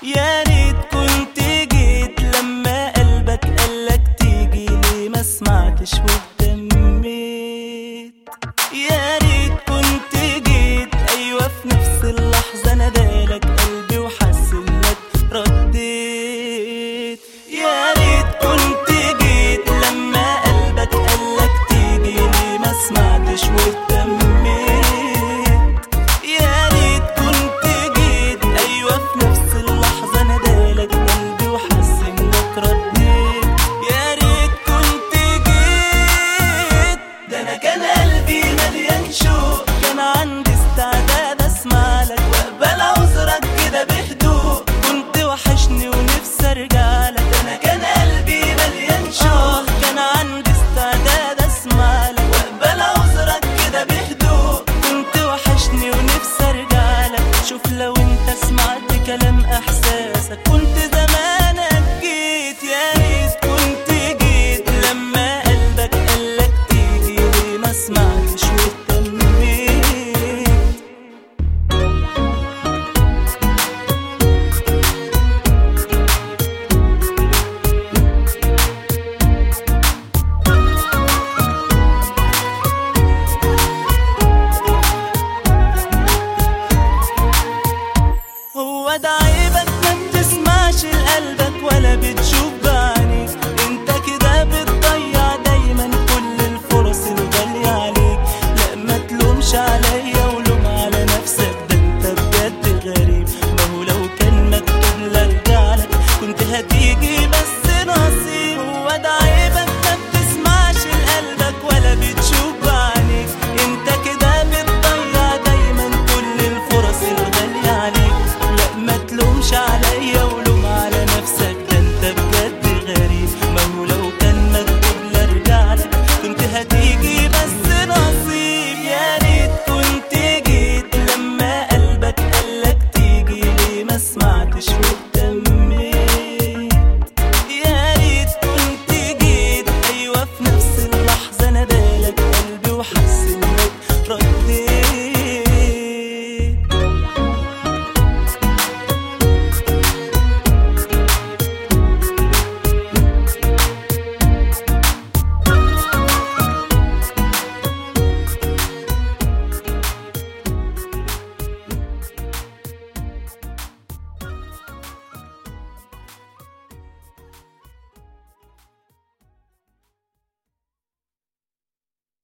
يا ريت كنت جيت لما قلبك قالك تيجي ليه ما سمعتش واهتميت يا ريت كنت جيت ايوه في نفس اللحظه نادالك قلبي وحس انك رديت يا ريت كنت جيت لما قلبك قالك تيجي ليه ما سمعتش واهتميت يا ريت كنت جيت ايوه في نفس اللحظه نادالك قلبي وحس انك رديت يا ريت كنت جيت ده انا كان قلبي مليان شوق كان عندي استعداد اسمع لك واقبل عذرك كده بهدوء كنت وحشني ونفسي ارجع لك ده انا كان قلبي مليان شوق كان عندي استعداد اسمع لك واقبل عذرك كده بهدوء كنت وحشني ونفسي ارجع لك شوف لو انت سمعت كلام احساسك كنت زمانك جيت يا ريت كنت جيت لما قلبك قالك تيجي ليه ما سمعتش واهتميت هو ده عيبك ما بتسمعش لقلبك ولا بتشوف بعينيك انت كده بتضيع دايما كل الفرص الغالية عليك لا ما تلومش عليا ولوم على نفسك ده انت بجد غريب ما هو لو كان مكتوب لارجع لك كنت هتيجي